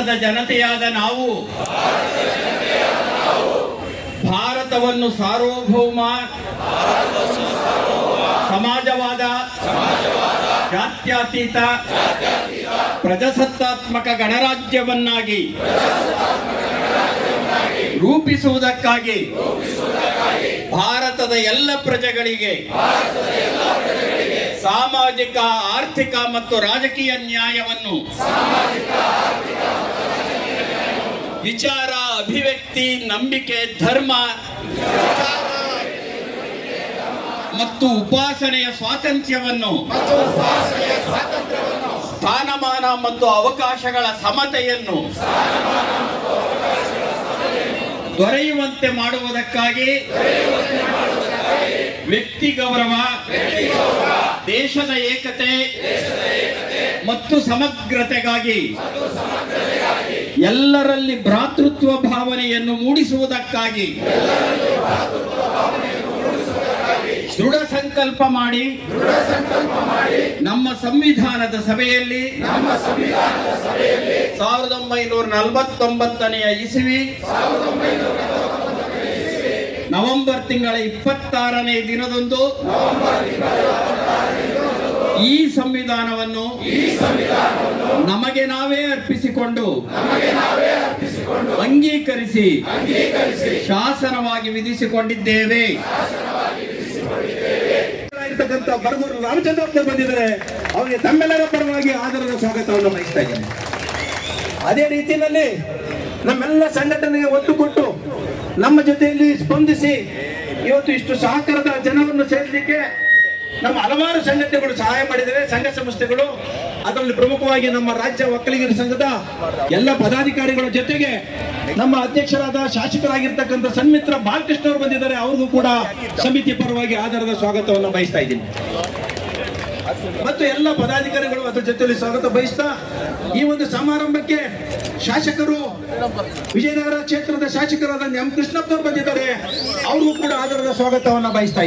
ಭಾರತದ ಜನತೆಯಾದ ನಾವು ಭಾರತವನ್ನು ಸಾರ್ವಭೌಮ ಸಮಾಜವಾದ ಜಾತ್ಯತೀತ ಪ್ರಜಾಸತ್ತಾತ್ಮಕ ಗಣರಾಜ್ಯವನ್ನಾಗಿ ರೂಪಿಸುವುದಕ್ಕಾಗಿ ಭಾರತದ ಎಲ್ಲ ಪ್ರಜೆಗಳಿಗೆ ಸಾಮಾಜಿಕ ಆರ್ಥಿಕ ಮತ್ತು ರಾಜಕೀಯ ನ್ಯಾಯವನ್ನು ವಿಚಾರ ಅಭಿವ್ಯಕ್ತಿ ನಂಬಿಕೆ ಧರ್ಮ ಮತ್ತು ಉಪಾಸನೆಯ ಸ್ವಾತಂತ್ರ್ಯವನ್ನು ಸ್ಥಾನಮಾನ ಮತ್ತು ಅವಕಾಶಗಳ ಸಮತೆಯನ್ನು ದೊರೆಯುವಂತೆ ಮಾಡುವುದಕ್ಕಾಗಿ ವ್ಯಕ್ತಿ ಗೌರವ ದೇಶದ ಏಕತೆ ಮತ್ತು ಸಮಗ್ರತೆಗಾಗಿ ಎಲ್ಲರಲ್ಲಿ ಭ್ರಾತೃತ್ವ ಭಾವನೆಯನ್ನು ಮೂಡಿಸುವುದಕ್ಕಾಗಿ ದೃಢ ಸಂಕಲ್ಪ ಮಾಡಿ ನಮ್ಮ ಸಂವಿಧಾನದ ಸಭೆಯಲ್ಲಿ ಸಾವಿರದ ಒಂಬೈನೂರ ನಲವತ್ತೊಂಬತ್ತನೆಯ ಇಸವಿ ನವೆಂಬರ್ ತಿಂಗಳ ಇಪ್ಪತ್ತಾರನೇ ದಿನದಂದು ಈ ಸಂವಿಧಾನವನ್ನು ನಮಗೆ ನಾವೇ ಅರ್ಪಿಸಿಕೊಂಡು ಅಂಗೀಕರಿಸಿ ಶಾಸನವಾಗಿ ವಿಧಿಸಿಕೊಂಡಿದ್ದೇವೆ ಇರ್ತಕ್ಕಂಥ ಬರಗೂರು ರಾಮಚಂದ್ರಪ್ಪ ಬಂದಿದ್ದಾರೆ ಅವರಿಗೆ ತಮ್ಮೆಲ್ಲರ ಪರವಾಗಿ ಆದರದ ಸ್ವಾಗತವನ್ನು ಬಯಸ್ತಾ ಇದ್ದೇನೆ ಅದೇ ರೀತಿಯಲ್ಲಿ ನಮ್ಮೆಲ್ಲ ಸಂಘಟನೆಗೆ ಒತ್ತು ಕೊಟ್ಟು ನಮ್ಮ ಜೊತೆಯಲ್ಲಿ ಸ್ಪಂದಿಸಿ ಇವತ್ತು ಇಷ್ಟು ಸಹಕಾರದ ಜನವನ್ನು ಸೇರಿಸಲಿಕ್ಕೆ ನಮ್ಮ ಹಲವಾರು ಸಂಘಟನೆಗಳು ಸಹಾಯ ಮಾಡಿದರೆ ಸಂಘ ಸಂಸ್ಥೆಗಳು ಅದರಲ್ಲಿ ಪ್ರಮುಖವಾಗಿ ನಮ್ಮ ರಾಜ್ಯ ಒಕ್ಕಲಿಗರ ಸಂಘದ ಎಲ್ಲ ಪದಾಧಿಕಾರಿಗಳ ಜೊತೆಗೆ ನಮ್ಮ ಅಧ್ಯಕ್ಷರಾದ ಶಾಸಕರಾಗಿರ್ತಕ್ಕಂಥ ಸನ್ಮಿತ್ರ ಬಾಲಕೃಷ್ಣ ಅವರು ಬಂದಿದ್ದಾರೆ ಅವ್ರಿಗೂ ಕೂಡ ಸಮಿತಿ ಪರವಾಗಿ ಆಧಾರದ ಸ್ವಾಗತವನ್ನು ಬಯಸ್ತಾ ಇದ್ದೀನಿ ಮತ್ತು ಎಲ್ಲ ಪದಾಧಿಕಾರಿಗಳು ಅದರ ಜೊತೆಯಲ್ಲಿ ಸ್ವಾಗತ ಬಯಸ್ತಾ ಈ ಒಂದು ಸಮಾರಂಭಕ್ಕೆ ಶಾಸಕರು ವಿಜಯನಗರ ಕ್ಷೇತ್ರದ ಶಾಸಕರಾದ ಎಂ ಕೃಷ್ಣಪ್ಪ ಅವರು ಬಂದಿದ್ದಾರೆ ಅವ್ರಿಗೂ ಕೂಡ ಆಧಾರದ ಸ್ವಾಗತವನ್ನ ಬಯಸ್ತಾ ಇದ್ದೀನಿ.